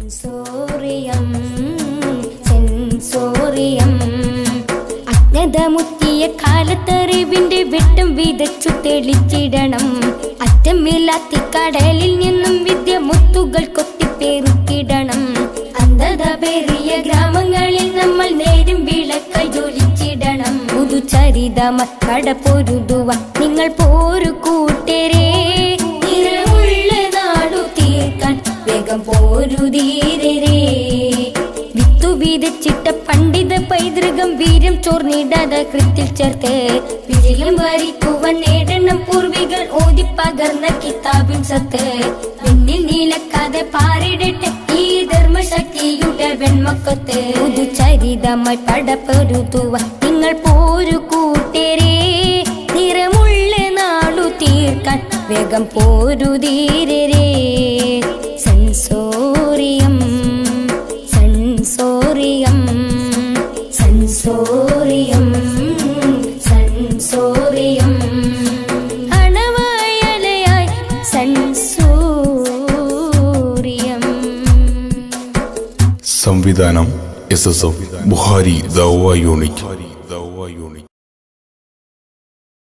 sensorium sensorium അജ്ഞതമുത്തിയ കാലത്തറിവിന്റെ വെട്ടം വിതച്ചു തെളിച്ചിടണം അറ്റമില്ലാത്ത കടലിൽ നിന്നും വിദ്യ മുത്തുകൾ കൊത്തിപ്പേറുക്കിടണം അന്ധത പേറിയ ഗ്രാമങ്ങളിൽ നമ്മൾ നേരും വിളക്കൽ ജോലിച്ചിടണം പുതുചരിതമ കട പൊരുതുവ നിങ്ങൾ പോരു കൂട്ടരേ നിറമുള്ള നാടു തീർക്കാൻ വേഗം പോരുതീരേ വിത്തു വിതച്ചിട്ട പണ്ഡിത പൈതൃകം വീര്യം ചോർന്നിടാതെ കൃത്തിൽ ചേർത്ത് വിജയം വരിക്കുവാൻ നേടണം പൂർവികൾ ഓതി പകർന്ന കിതാബിൻ സത്ത് പിന്നിൽ നീലക്കാതെ പാറിടട്ടെ ഈ ധർമ്മശക്തിയുടെ വെൺമക്കത്ത് പുതുചരിതമായി പടപ്പൊരുതുവ നിങ്ങൾ പോരു കൂട്ടരേ നിറമുള്ള നാടു തീർക്കാൻ വേഗം പോരുതീരേ സെൻസോറിയം സെൻസോറിയം സെൻസോറിയം സെൻസോറിയം അണവായലയായി സെൻസോറിയം സംവിധാനം എസ് എസ് എഫ് ബുഹാരി ദൗവ യൂണിറ്റ്